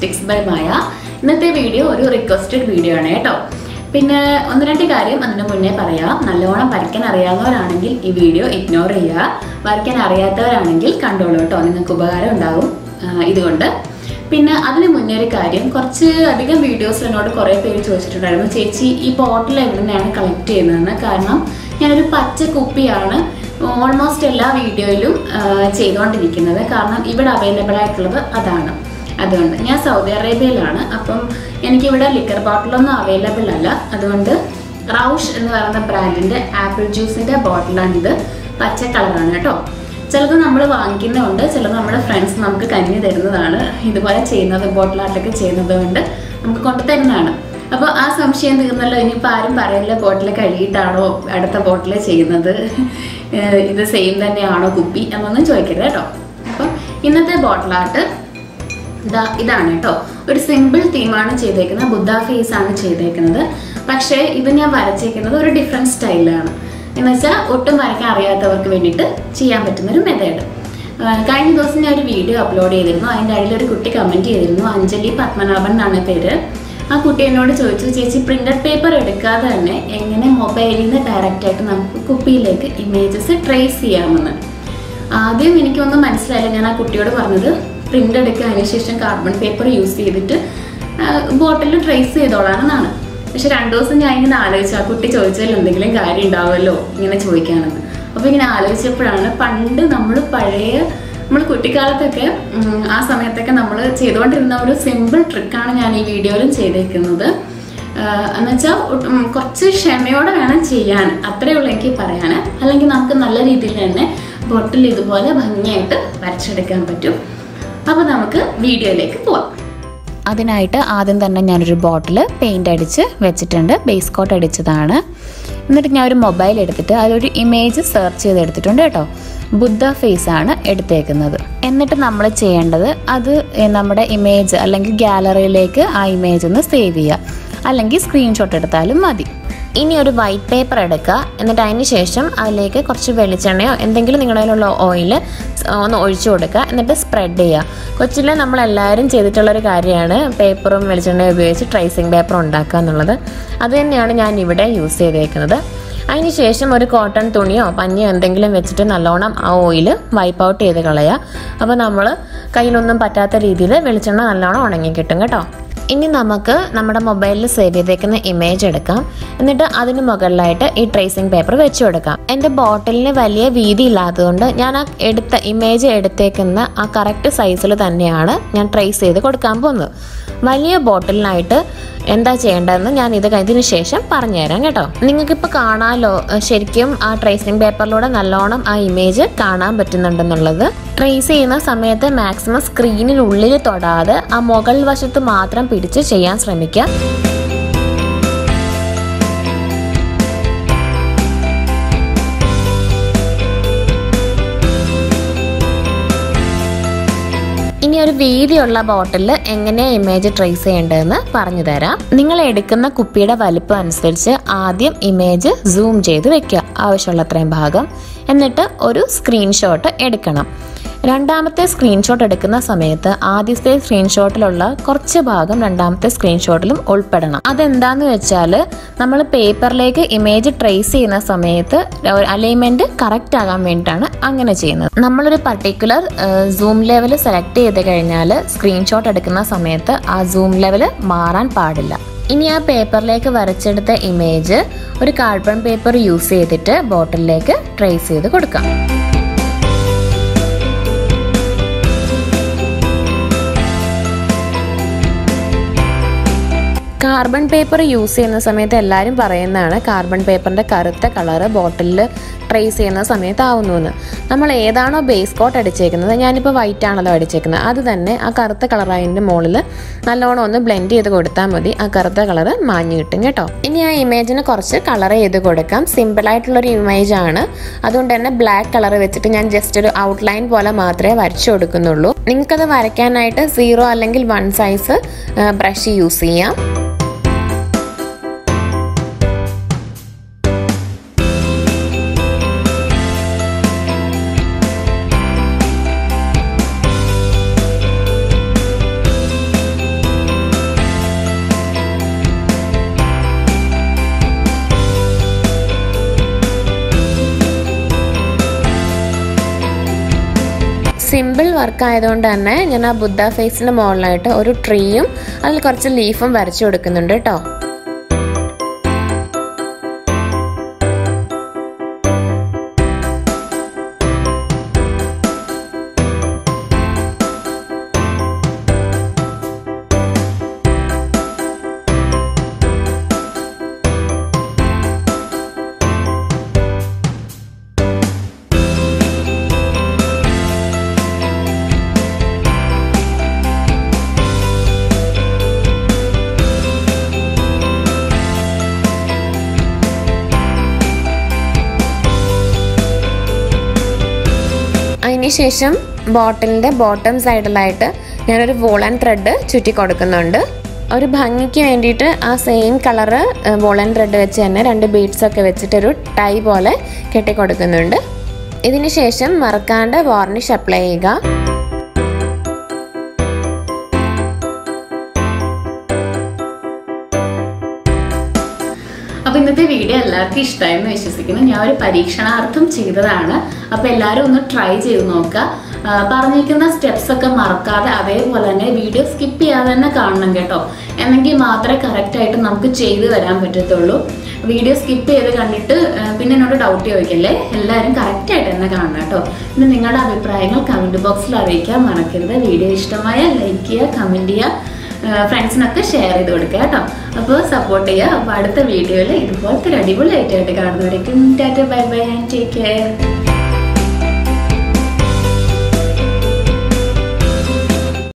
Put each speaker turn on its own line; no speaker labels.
sticks by മായ ഇന്നത്തെ video ഒരു requested video ആണ് കേട്ടോ പിന്നെ ഒന്ന് രണ്ട് കാര്യം അതിന് മുന്നേ പറയാം നല്ലോണം വരയ്ക്കാൻ അറിയാവുന്നവരാണെങ്കിൽ ഈ വീഡിയോ ഇഗ്നോർ ചെയ്യുക വരയ്ക്കാൻ അറിയാത്തവരാണെങ്കിൽ കണ്ടോളൂ കേട്ടോ നിങ്ങൾക്ക് ഉപകാരം ഉണ്ടാകും ആ, ഇതുകൊണ്ട് പിന്നെ അതിന് മുന്നേ ഒരു കാര്യം കുറച്ച് അധികം വീഡിയോസ് എന്നോട് കുറേ പേര് ചോദിച്ചിട്ടുണ്ടായിരുന്നു ചേച്ചി ഈ ബോട്ടിൽ എവിടെ നിന്നാണ് കളക്ട് ചെയ്യുന്നതെന്ന് കാരണം ഞാനൊരു പച്ച കുപ്പിയാണ് ഓൾമോസ്റ്റ് എല്ലാ വീഡിയോയിലും ആ, ചെയ്തുകൊണ്ടിരിക്കുന്നത് കാരണം ഇവിടെ അവൈലബിൾ ആയിട്ടുള്ളത് അതാണ് അതുകൊണ്ട് ഞാൻ സൗദി അറേബ്യയിലാണ് അപ്പം എനിക്കിവിടെ ലിക്കർ ബോട്ടിലൊന്നും അവൈലബിൾ അല്ല അതുകൊണ്ട് റൗഷ് എന്ന് പറയുന്ന ബ്രാൻഡിന്റെ ആപ്പിൾ ജ്യൂസിന്റെ ബോട്ടിലാണിത് പച്ച കളറാണ് കേട്ടോ ചിലത് നമ്മൾ വാങ്ങിക്കുന്നുണ്ട് ചിലത് നമ്മുടെ ഫ്രണ്ട്സ് നമുക്ക് കഞ്ഞി തരുന്നതാണ് ഇതുപോലെ ചെയ്യുന്നത് ബോട്ടിലാട്ടൊക്കെ ചെയ്യുന്നത് കൊണ്ട് നമുക്ക് കൊണ്ടു തരുന്നതാണ് അപ്പോൾ ആ സംശയം തീർന്നല്ലോ ഇനിയിപ്പോൾ ആരും പറയില്ല ബോട്ടിൽ കഴുകിയിട്ടാണോ അടുത്ത ബോട്ടിൽ ചെയ്യുന്നത് ഏഹ് ഇത് സെയിം തന്നെയാണോ കുപ്പി എന്നൊന്നും ചോദിക്കരുത് കേട്ടോ അപ്പം ഇന്നത്തെ ബോട്ടിലാട്ട് ഇതാ ഇതാണ് കേട്ടോ ഒരു സിമ്പിൾ തീമാണ് ചെയ്തേക്കുന്നത് ബുദ്ധ ഫേസ് ആണ് ചെയ്തേക്കുന്നത് പക്ഷേ ഇത് ഞാൻ വരച്ചേക്കുന്നത് ഒരു ഡിഫറെൻറ്റ് സ്റ്റൈലാണ് എന്ന് വെച്ചാൽ ഒട്ടും വരയ്ക്കാൻ അറിയാത്തവർക്ക് വേണ്ടിയിട്ട് ചെയ്യാൻ പറ്റുന്ന ഒരു മെത്തേഡ് കഴിഞ്ഞ ദിവസം ഞാൻ ഒരു വീഡിയോ അപ്ലോഡ് ചെയ്തിരുന്നു അതിൻ്റെ അടിയിൽ ഒരു കുട്ടി കമൻറ്റ് ചെയ്തിരുന്നു അഞ്ജലി പത്മനാഭൻ എന്നാണ് പേര് ആ കുട്ടി എന്നോട് ചോദിച്ചു ചേച്ചി പ്രിന്റഡ് പേപ്പർ എടുക്കാതെ തന്നെ എങ്ങനെ മൊബൈലിൽ നിന്ന് ഡയറക്റ്റ് ആയിട്ട് നമുക്ക് കുപ്പിയിലേക്ക് ഇമേജസ് ട്രേസ് ചെയ്യാമെന്ന് ആദ്യം എനിക്കൊന്നും മനസ്സിലായില്ല ഞാൻ ആ കുട്ടിയോട് പറഞ്ഞത് പ്രിന്റ് എടുക്കുക അതിനുശേഷം കാർബൺ പേപ്പർ യൂസ് ചെയ്തിട്ട് ബോട്ടിൽ ട്രേസ് ചെയ്തോളാമെന്നാണ് പക്ഷെ രണ്ടു ദിവസം ഞാൻ ഇങ്ങനെ ആലോചിച്ചു ആ കുട്ടി ചോദിച്ചാൽ എന്തെങ്കിലും കാര്യം ഉണ്ടാവുമല്ലോ ഇങ്ങനെ ചോദിക്കാനെന്ന് അപ്പോൾ ഇങ്ങനെ ആലോചിച്ചപ്പോഴാണ് പണ്ട് നമ്മൾ പഴയ നമ്മൾ കുട്ടിക്കാലത്തൊക്കെ ഉം, ആ സമയത്തൊക്കെ നമ്മൾ ചെയ്തുകൊണ്ടിരുന്ന ഒരു സിമ്പിൾ ട്രിക്കാണ് ഞാൻ ഈ വീഡിയോയിലും ചെയ്തേക്കുന്നത് എന്നുവെച്ചാൽ കുറച്ച് ക്ഷമയോടെ വേണം ചെയ്യാൻ അത്രയേ ഉള്ളൂ എനിക്ക് പറയാൻ അല്ലെങ്കിൽ നമുക്ക് നല്ല രീതിയിൽ തന്നെ ബോട്ടിൽ ഇതുപോലെ ഭംഗിയായിട്ട് വരച്ചെടുക്കാൻ പറ്റും അപ്പോൾ നമുക്ക് വീഡിയോയിലേക്ക് പോവാം
അതിനായിട്ട് ആദ്യം തന്നെ ഞാനൊരു ബോട്ടിൽ പെയിൻ്റ് അടിച്ച് വെച്ചിട്ടുണ്ട് ബേസ് കോട്ട് അടിച്ചതാണ് എന്നിട്ട് ഞാൻ ഒരു മൊബൈൽ എടുത്തിട്ട് അതിലൊരു ഇമേജ് സെർച്ച് ചെയ്ത് എടുത്തിട്ടുണ്ട് കേട്ടോ ബുദ്ധ ഫേസ് ആണ് എടുത്തേക്കുന്നത് എന്നിട്ട് നമ്മൾ ചെയ്യേണ്ടത് അത് നമ്മുടെ ഇമേജ് അല്ലെങ്കിൽ ഗാലറിയിലേക്ക് ആ ഇമേജ് ഒന്ന് സേവ് ചെയ്യുക അല്ലെങ്കിൽ സ്ക്രീൻഷോട്ട് എടുത്താലും മതി ഇനി ഒരു വൈറ്റ് പേപ്പർ എടുക്കുക എന്നിട്ട് അതിന് ശേഷം അതിലേക്ക് കുറച്ച് വെളിച്ചെണ്ണയോ എന്തെങ്കിലും നിങ്ങളുടെ കയ്യിലുള്ള ഓയിൽ ഒന്ന് ഒഴിച്ചു കൊടുക്കുക എന്നിട്ട് സ്പ്രെഡ് ചെയ്യുക കൊച്ചിലെ നമ്മളെല്ലാവരും ചെയ്തിട്ടുള്ള ഒരു കാര്യമാണ് പേപ്പറും വെളിച്ചെണ്ണയും ഉപയോഗിച്ച് ട്രേസിങ് പേപ്പർ ഉണ്ടാക്കുക എന്നുള്ളത് അത് തന്നെയാണ് ഞാൻ ഇവിടെ യൂസ് ചെയ്തേക്കുന്നത് അതിന് ശേഷം ഒരു കോട്ടൺ തുണിയോ പഞ്ഞിയോ എന്തെങ്കിലും വെച്ചിട്ട് നല്ലോണം ആ ഓയിൽ വൈപ്പ് ഔട്ട് ചെയ്ത് കളയുക അപ്പോൾ നമ്മൾ കയ്യിലൊന്നും പറ്റാത്ത രീതിയിൽ വെളിച്ചെണ്ണ നല്ലോണം ഉണങ്ങി കിട്ടും കേട്ടോ ഇനി നമുക്ക് നമ്മുടെ മൊബൈലിൽ സേവ് ചെയ്തേക്കുന്ന ഇമേജ് എടുക്കാം എന്നിട്ട് അതിന് മുകളിലായിട്ട് ഈ ട്രേസിംഗ് പേപ്പർ വെച്ച് കൊടുക്കാം എൻ്റെ ബോട്ടിലിന് വലിയ വീതി ഇല്ലാത്തതുകൊണ്ട് ഞാൻ ആ എടുത്ത ഇമേജ് എടുത്തേക്കുന്ന ആ കറക്റ്റ് സൈസിൽ തന്നെയാണ് ഞാൻ ട്രേസ് ചെയ്ത് കൊടുക്കാൻ പോകുന്നത് വലിയ ബോട്ടിലിനായിട്ട് എന്താ ചെയ്യേണ്ടതെന്ന് ഞാൻ ഇത് കഴിഞ്ഞതിന് ശേഷം പറഞ്ഞുതരാം കേട്ടോ നിങ്ങൾക്കിപ്പോൾ കാണാമല്ലോ ഏഹ് ശരിക്കും ആ ട്രേസിംഗ് പേപ്പറിലൂടെ നല്ലോണം ആ ഇമേജ് കാണാൻ പറ്റുന്നുണ്ടെന്നുള്ളത് ട്രേസ് ചെയ്യുന്ന സമയത്ത് മാക്സിമം സ്ക്രീനിനുള്ളിൽ തൊടാതെ ആ മുകൾ വശത്ത് മാത്രം പിടിച്ച് ചെയ്യാൻ ശ്രമിക്കുക ഇനി ഒരു വീതിയുള്ള ബോട്ടിൽ എങ്ങനെയാണ് ഇമേജ് ട്രേസ് ചെയ്യേണ്ടതെന്ന് പറഞ്ഞു തരാം നിങ്ങൾ എടുക്കുന്ന കുപ്പിയുടെ വലിപ്പം അനുസരിച്ച് ആദ്യം ഇമേജ് സൂം ചെയ്ത് വെക്കുക ആവശ്യമുള്ളത്രയും ഭാഗം എന്നിട്ട് ഒരു സ്ക്രീൻഷോട്ട് എടുക്കണം രണ്ടാമത്തെ സ്ക്രീൻഷോട്ട് എടുക്കുന്ന സമയത്ത് ആദ്യത്തെ സ്ക്രീൻഷോട്ടിലുള്ള കുറച്ച് ഭാഗം രണ്ടാമത്തെ സ്ക്രീൻഷോട്ടിലും ഉൾപ്പെടണം അതെന്താന്ന് വെച്ചാൽ നമ്മൾ പേപ്പറിലേക്ക് ഇമേജ് ട്രേസ് ചെയ്യുന്ന സമയത്ത് അലൈൻമെന്റ് കറക്റ്റ് ആകാൻ വേണ്ടിയിട്ടാണ് അങ്ങനെ ചെയ്യുന്നത് നമ്മളൊരു പർട്ടിക്കുലർ സൂം ലെവൽ സെലക്ട് ചെയ്ത് കഴിഞ്ഞാൽ സ്ക്രീൻഷോട്ട് എടുക്കുന്ന സമയത്ത് ആ സൂം ലെവൽ മാറാൻ പാടില്ല ഇനി ആ പേപ്പറിലേക്ക് വരച്ചെടുത്ത ഇമേജ് ഒരു കാർബൺ പേപ്പർ യൂസ് ചെയ്തിട്ട് ബോട്ടിലേക്ക് ട്രേസ് ചെയ്ത് കൊടുക്കാം കാർബൺ പേപ്പർ യൂസ് ചെയ്യുന്ന സമയത്ത് എല്ലാവരും പറയുന്നതാണ് കാർബൺ പേപ്പറിൻ്റെ കറുത്ത കളറ് ബോട്ടിലിൽ ട്രേസ് ചെയ്യുന്ന സമയത്ത് ആവുന്നു നമ്മൾ ഏതാണോ ബേസ് കോട്ട് അടിച്ചേക്കുന്നത് ഞാനിപ്പോൾ വൈറ്റ് ആണല്ലോ അടിച്ചേക്കുന്നത് അത് തന്നെ ആ കറുത്ത കളർ അതിൻ്റെ മുകളിൽ നല്ലോണം ഒന്ന് ബ്ലെൻഡ് ചെയ്ത് കൊടുത്താൽ മതി ആ കറുത്ത കളറ് മാഞ്ഞു കിട്ടും കേട്ടോ ഇനി ആ ഇമേജിന് കുറച്ച് കളർ ചെയ്ത് കൊടുക്കാം സിമ്പിളായിട്ടുള്ളൊരു ഇമേജ് ആണ് അതുകൊണ്ട് തന്നെ ബ്ലാക്ക് കളർ വെച്ചിട്ട് ഞാൻ ജസ്റ്റ് ഒരു ഔട്ട്ലൈൻ പോലെ മാത്രമേ വരച്ചു കൊടുക്കുന്നുള്ളൂ നിങ്ങൾക്കത് വരയ്ക്കാനായിട്ട് സീറോ അല്ലെങ്കിൽ വൺ സൈസ് ബ്രഷ് യൂസ് ചെയ്യാം സിമ്പിൾ വർക്ക് ആയതുകൊണ്ട് തന്നെ ഞാൻ ആ ബുദ്ധ ഫേസിൻ്റെ മുകളിലായിട്ട് ഒരു ട്രീയും അതിൽ കുറച്ച് ലീഫും വരച്ചു കൊടുക്കുന്നുണ്ട് കേട്ടോ അതിനുശേഷം ബോട്ടിലിൻ്റെ ബോട്ടം സൈഡിലായിട്ട് ഞാനൊരു വോളൻ ത്രെഡ് ചുറ്റി കൊടുക്കുന്നുണ്ട് ഒരു ഭംഗിക്ക് വേണ്ടിയിട്ട് ആ സെയിം കളറ് വോളൻ ത്രെഡ് വെച്ച് തന്നെ രണ്ട് ബീഡ്സ് ഒക്കെ വെച്ചിട്ടൊരു ടൈ പോലെ കെട്ടി കൊടുക്കുന്നുണ്ട് ഇതിന് ശേഷം മറക്കാണ്ട് വാർണിഷ് അപ്ലൈ ചെയ്യുക
അപ്പൊ ഇന്നത്തെ വീഡിയോ എല്ലാവർക്കും ഇഷ്ടമായെന്ന് വിശ്വസിക്കുന്നു ഞാൻ ഒരു പരീക്ഷണാർത്ഥം ചെയ്തതാണ് അപ്പൊ എല്ലാവരും ഒന്ന് ട്രൈ ചെയ്ത് നോക്കുക ആ, പറഞ്ഞിരിക്കുന്ന സ്റ്റെപ്സ് ഒക്കെ മറക്കാതെ അതേപോലെ തന്നെ വീഡിയോ സ്കിപ്പ് ചെയ്യാതെ തന്നെ കാണണം കേട്ടോ എന്നെങ്കിൽ മാത്രമേ കറക്റ്റ് ആയിട്ട് നമുക്ക് ചെയ്തു വരാൻ പറ്റത്തുള്ളൂ വീഡിയോ സ്കിപ്പ് ചെയ്ത് കണ്ടിട്ട് ആ, പിന്നെ എന്നോട് ഡൗട്ട് ചോദിക്കല്ലേ എല്ലാവരും കറക്റ്റ് ആയിട്ട് തന്നെ കാണണം കേട്ടോ പിന്നെ നിങ്ങളുടെ അഭിപ്രായങ്ങൾ കമന്റ് ബോക്സിൽ അറിയിക്കാൻ മറക്കരുത് വീഡിയോ ഇഷ്ടമായ ലൈക്ക് ചെയ്യുക കമന്റ് ചെയ്യുക ഫ്രണ്ട്സിനൊക്കെ ഷെയർ ചെയ്ത് കൊടുക്കുക കേട്ടോ അപ്പോൾ സപ്പോർട്ട് ചെയ്യുക അപ്പോൾ അടുത്ത വീഡിയോയിൽ ഇതുപോലത്തെ ഒരു അടിപൊളി ആയിട്ട് കാണുന്നവരേക്കും tata bye bye and take care